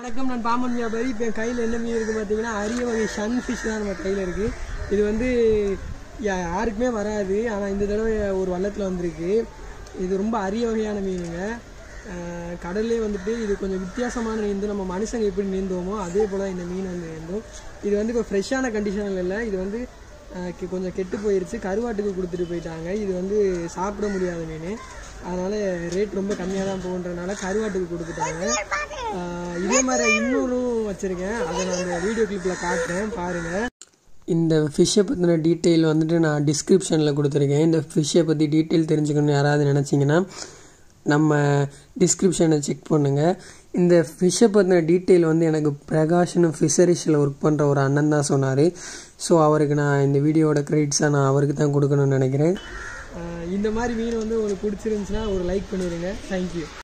வணக்கம் நான் பாமன் வியாபாரி இப்போ என் கையில் என்ன மீன் இருக்குது பார்த்தீங்கன்னா அரிய வகை ஷன் ஃபிஷ் தான் நம்ம கையில் இருக்குது இது வந்து யா- யாருக்குமே வராது ஆனால் இந்த தடவை ஒரு வள்ளத்தில் வந்திருக்கு இது ரொம்ப அரிய வகையான மீனுங்க அஹ் கடல்லே வந்துட்டு இது கொஞ்சம் வித்தியாசமான நீந்து நம்ம மனுஷங்க எப்படி நீந்துவோமோ அதே போல் இந்த மீன் வந்து நீந்தும் இது வந்து இப்போ ஃப்ரெஷ்ஷான கண்டிஷனில் இல்லை இது வந்து அஹ் கெ- கொஞ்சம் கெட்டு போயிருச்சு கருவாட்டுக்கு கொடுத்துட்டு போயிட்டாங்க இது வந்து சாப்பிட முடியாத மீன் அதனால் ரேட் ரொம்ப கம்மியாக தான் போகுன்றனால கருவாட்டுக்கு கொடுத்துட்டாங்க ஆஹ் இதே மாதிரி இன்னொரும் வச்சுருக்கேன் அதை நான் அந்த வீடியோ கிளிப்பில் காட்டுறேன் பாருங்கள் இந்த ஃபிஷ்ஷை பற்றின டீட்டெயில் வந்துட்டு நான் டிஸ்கிரிப்ஷனில் கொடுத்துருக்கேன் இந்த ஃபிஷ்ஷை பற்றி டீட்டெயில் தெரிஞ்சுக்கணும்னு யாராவது நினச்சிங்கன்னா நம்ம டிஸ்கிரிப்ஷனை செக் பண்ணுங்கள் இந்த ஃபிஷ்ஷை பற்றின டீட்டெயில் வந்து எனக்கு பிரகாஷ்னு ஃபிஷரிஸில் ஒர்க் பண்ணுற ஒரு அண்ணன் தான் சொன்னார் ஸோ அவருக்கு நான் இந்த வீடியோவோட கிரெடிட்ஸை நான் அவருக்கு தான் கொடுக்கணும்னு நினைக்கிறேன் இந்த மாதிரி மீன் வந்து உங்களுக்கு பிடிச்சிருந்துச்சுன்னா ஒரு லைக் பண்ணிடுங்க தேங்க்யூ